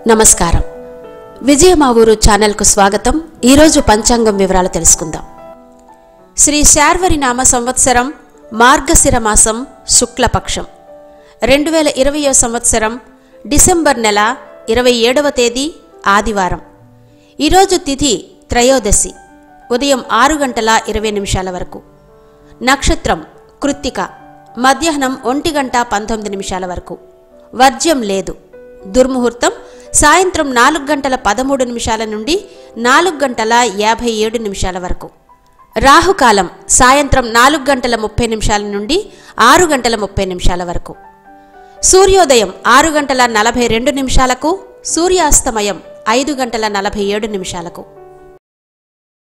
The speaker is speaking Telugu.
నమస్కారం విజయ మా ఊరు ఛానల్కు స్వాగతం ఈరోజు పంచాంగం వివరాలు తెలుసుకుందాం శ్రీ శార్వరి నామ సంవత్సరం మార్గశిర మాసం శుక్లపక్షం రెండు వేల ఇరవయో సంవత్సరం డిసెంబర్ నెల ఇరవై ఏడవ తేదీ ఆదివారం ఈరోజు తిథి త్రయోదశి ఉదయం ఆరు గంటల ఇరవై నిమిషాల వరకు నక్షత్రం కృత్తిక మధ్యాహ్నం ఒంటి గంట పంతొమ్మిది నిమిషాల వరకు వర్జ్యం లేదు దుర్ముహూర్తం సాయంత్రం నాలుగు గంటల పదమూడు నిమిషాల నుండి నాలుగు గంటల యాభై ఏడు నిమిషాల వరకు రాహుకాలం సాయంత్రం నాలుగు గంటల ముప్పై నిమిషాల నుండి ఆరు గంటల ముప్పై నిమిషాల వరకు సూర్యోదయం ఆరు గంటల నలభై రెండు నిమిషాలకు సూర్యాస్తమయం ఐదు గంటల నలభై ఏడు నిమిషాలకు